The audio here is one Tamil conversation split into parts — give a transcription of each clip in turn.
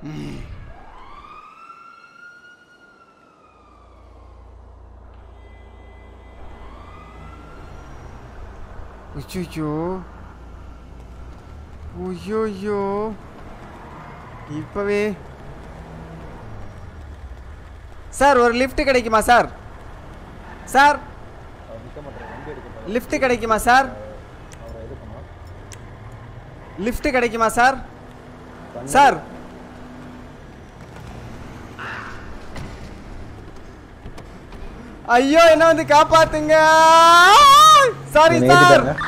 ஐயோ ஐயோ இப்பவே சார் ஒரு லிஃப்ட் கிடைக்குமா சார் சார் லிஃப்ட் கிடைக்குமா சார் லிஃப்ட் கிடைக்குமா சார் சார் ஐயோ என்ன வந்து காப்பாத்துங்க சாரி என்னை சார் ஏத்திட்டாங்க.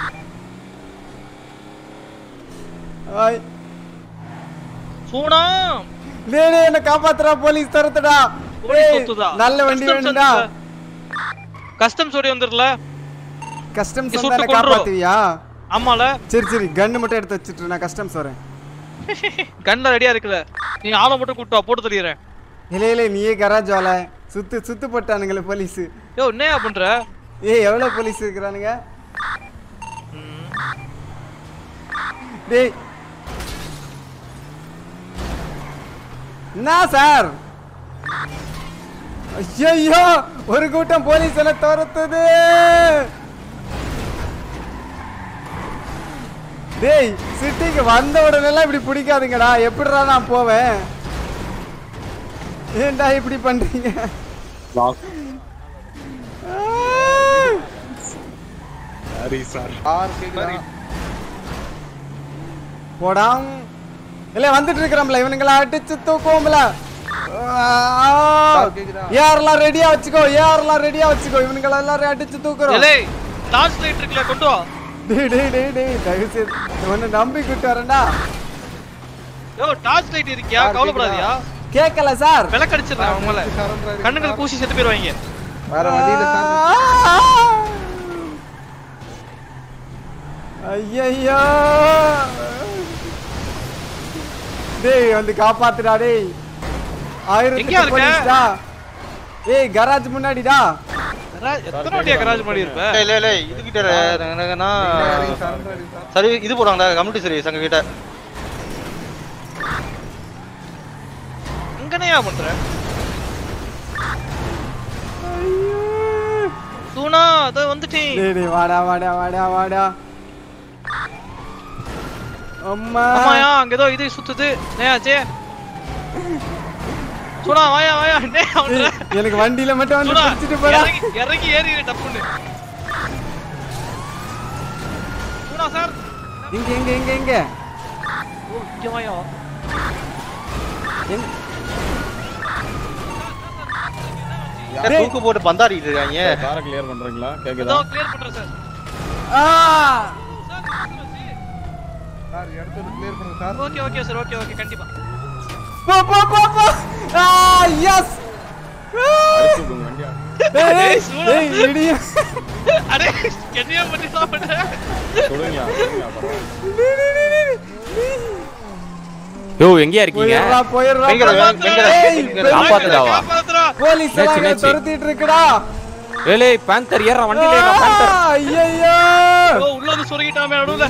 ஐ- சூனா டேய் டேய், என்ன காப்பாத்துறா போலீஸ் துரத்துடா போலீஸ் டேய், ஒத்துதா நல்ல வண்டி வேணும்டா கஸ்டம்ஸ் ஓடி வந்துடல கஸ்டம்ஸ் நீ வந்தா சுட்டு என்ன கொன்றுவ. காப்பாத்துவியா ஆமால சரி சரி கன்னு மட்டும் எடுத்து வச்சுட்டு நான் கஸ்டம்ஸ் வரேன் கண்ணில் ரெடியா இருக்குல்ல நீ ஆளை மட்டும் கூட்டு வா, போட்டு தெரியுறேன் இல்லை இல்லை நீயே கராஜ் வாழ சுத்து சுத்து போட்டானுங்களே போலீஸ் யோ என்னையா பண்ற ஏய் எவ்வளவு போலீஸ் இருக்கிறானுங்க டேய் என்ன சார் ஐயோ ஒரு கூட்டம் போலீஸ் எல்லாம் துரத்துது டேய் சிட்டிக்கு வந்த உடனே எல்லாம் இப்படி பிடிக்காதுங்கடா எப்படிடா நான் போவேன் ஏன்டா இப்படி பண்றீங்க சாரி சார் போடாம் இல்ல வந்துட்டு இருக்கிறோம்ல இவனுங்கள அடிச்சு தூக்குவோம்ல யாரெல்லாம் ரெடியா வச்சுக்கோ யாரெல்லாம் ரெடியா வச்சுக்கோ இவனுங்கள எல்லாரும் அடிச்சு தூக்குறோம் ஏலே டார்ச் லைட் இருக்குல்ல கொண்டு வா டேய் டேய் டேய் டேய் தயவு செய்து இவனை நம்பி கூட்டு வரேன்டா யோ டார்ச் லைட் இருக்கியா கவலைப்படாதியா கேட்கல சார் விளக்கடிச்சிடறேன் உங்களை கண்ணுங்கள் கூசி செத்து போயிருவாங்க வேற வழியில சார் ஐயோ டேய் வந்து காப்பாத்துடா டேய் ஆயிரத்தி எங்கயா இருக்க? போலீஸ்டா ஏய் கராஜ் முன்னாடிடா கராஜ் எத்தனை வாட்டியா கராஜ் பண்ணி இருப்ப இல்ல இல்ல இது கிட்ட என்னங்கன்னா சரி இது போடுவாங்கடா கம்யூனிட்டி சர்வீஸ் அங்க கிட்ட அங்கனையா பண்ற சூனா அதோ வந்துட்டேன் டேய் டேய் வாடா வாடா வாடா வாடா அம்மா ஆமாயா அங்க ஏதோ இது சுத்துது நேயாச்சே சூனா வாயா வாயா நே அவன்ற ஏய், எனக்கு வண்டியில மட்டும் வந்து சூனா பிடிச்சிட்டு போடா இறங்கி இறங்கி ஏறி டப்புன்னு சூனா சார் இங்க இங்க இங்க இங்க ஓ இங்க வாயா எங்க- ஏன் தூக்கு போட்டு பந்தாடிட்டு இருக்காங்க காரை கிளியர் பண்றீங்களா ஏதோ கேக்குதா கிளியர் பண்றேன் சார் ஆ சார் எடுத்து கிளியர் பண்ணுங்க sir okay okay sir okay okay கண்டிப்பா போ போ போ போ ஆ எஸ் வண்டியா ஏய் டேய், ஏய், சூடா. ஏய் இடியா அடே என்னையா பண்ணி சாப்பிட்ட சொல்லுங்க யோ எங்கயா இருக்கீங்க போயிடுறா போயிடுறா வெங்கட, வெங்கட, ஏய், வெங்கட. காப்பாத்துடாவா? காப்பாத்துடா போலீஸ் ஏய், எல்லாம் சின்ன அங்க சி. துரத்திட்டு இருக்குடா ஏலே பேந்தர் ஏறா வண்டியில ஏறா பேந்தர் ஐயோ ஓ உள்ள வந்து சொருகிட்டாமே நடுவுல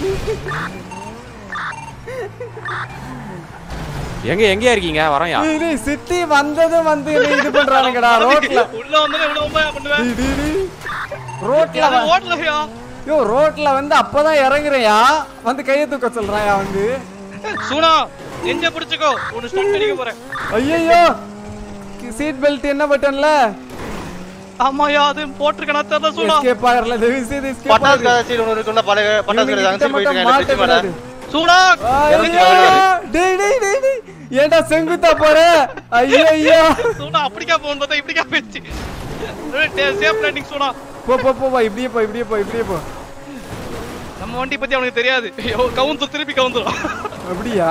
எங்க எங்கயா இருக்கீங்க வரையா இது சிட்டி வந்ததும் வந்து என்னை இது பண்றானுங்கடா ரோட்ல உள்ள வந்து இவ்வளவு உண்மையா பண்ணுவேன் டி, டி, டி. ரோட்ல அது வ- ஓட்டலையா யோ ரோட்ல வந்து அப்பதான் இறங்குறியா வந்து கைய தூக்க சொல்றாயா வந்து சூனா எங்க பிடிச்சுக்கோ உன்னை ஸ்டண்ட் அடிக்க போறேன் ஐயோ சீட் பெல்ட் என்ன பட்டன்ல ஆமாயா அது போட்டிருக்கனா தெரியல சூனா எஸ்கேப் ஆகல தயவு செய்து escape பட்டாசு ஆகுது. கதை சீல் ஒன்று இருக்குல்ல பழைய பட்டாசு இவனுங்க கதை கிட்ட அங்கே போயிட்டு மட்டும் இருக்காங்க பிரிட்ஜ் மேல மாட்டக்கூடாது. சூனா ஐயோ, டேய் டேய் டேய் டேய் ஏன்டா செங்குத்தா போற ஐயோ ஐயோ சூனா அப்படிக்கா போன் பார்த்தா இப்படிக்கா போயிடுச்சு சேஃப் லேண்டிங் சூனா போ போ போ போ இப்படியே போ இப்படியே போ இப்படியே போ நம்ம வண்டி பத்தி அவனுக்கு தெரியாது கவுந்து திருப்பி கவுந்துரும் அப்படியா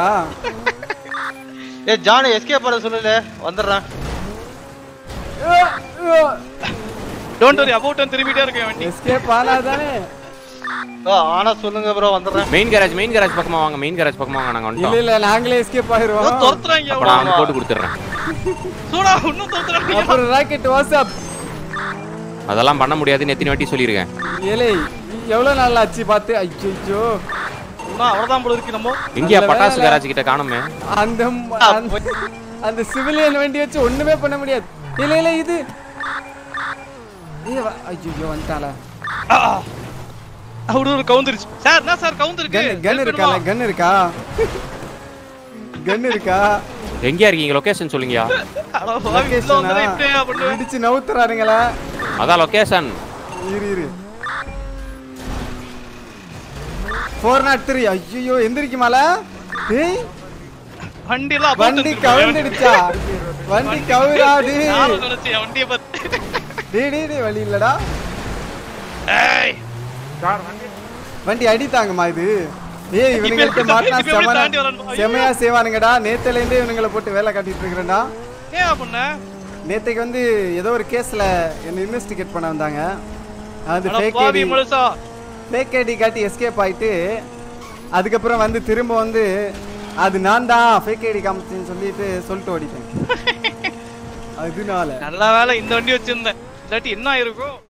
ஏ ஜானு எஸ்கே பண்ண சொல்லல வந்துடுறேன் டோன்ட் வரி அபவுட் திரும்பிட்டே இருக்கேன் வண்டி எஸ்கேப் ஆனாதானே ஓ, ஆனா சொல்லுங்க ப்ரோ வந்துடுறேன் மெயின் கேரேஜ் மெயின் கேரேஜ் பக்கமா வாங்க மெயின் கேரேஜ் பக்கமா வாங்க நாங்க இல்ல வந்துட்டோம் இல்ல நாங்களே எஸ்கேப் ஆயிருவோம் துரத்துறாங்க அப்ப நான் வந்து போட்டு கொடுத்துறேன் சூனா இன்னும் துரத்துறாங்க அப்புறம் ராக்கெட் வாட்ஸ்அப் அதெல்லாம் பண்ண முடியாதுன்னு எத்தனை வாட்டி சொல்லியிருக்கேன் ஏலே எவ்வளவு நாள் ஆச்சு பார்த்து ஐயோ சொன்னா அவ்வளவுதான் போல இருக்கு நம்ம எங்கயா நல்ல பட்டாசு வேலை. கராஜ் கிட்ட காணுமே அந்த ம- அந்த- அந்த சிவிலியன் வண்டி வச்சு ஒண்ணுமே பண்ண முடியாது இல்ல இல்ல இது ஐயோ வந்துட்டாளா அவரு ஒரு கவுந்துருச்சு சார் என்ன சார் கவுந்துருக்கு கன் கன் இருக்கா கன் இருக்கா கன் இருக்கா எங்கயா இருக்கீங்க லொகேஷன் சொல்லுங்கயா லொகேஷனா இப்படியா பண்ணுவேன் இடிச்சு நவுத்துறாருங்களா அதான் லொகேஷன் இரு இரு ஃபோர் நாட் த்ரீ ஐயோ எந்திரிக்குமால டேய் வண்டி எல்லாம் வண்டி கவுந்துடுச்சா வண்டி கவுராது நானும் நினைச்சேன் வண்டியை பத்தி டேய் டேய் டேய் வழி இல்லடா ஏய் வண்டி அடித்தாங்கம்மா இது ஏய் இவனுங்களுக்கு இப்ப மாட்டினா இப்ப எப்படி செமனா தாண்டி வரணும்? ஐயோ. செமையா செய்வானுங்கடா நேத்துல இருந்தே இவனுங்களை போட்டு வேலை காட்டிட்டு இருக்கிறேன்டா ஏன் பண்ண நேத்தைக்கு வந்து ஏதோ ஒரு கேஸ்ல என்ன இன்வெஸ்டிகேட் பண்ண வந்தாங்க அது அட ஃபேக் பாவி ஐடி முழுசா ஃபேக் ஐடி காட்டி எஸ்கேப் ஆயிட்டு அதுக்கப்புறம் வந்து திரும்ப வந்து அது நான் தான் ஃபேக் ஐடி காமிச்சேன்னு சொல்லிட்டு சொல்லிட்டு ஓடிட்டேன் அதனால நல்ல வேலை இந்த வண்டி வச்சிருந்தேன் இல்லாட்டி என்ன ஆயிருக்கும்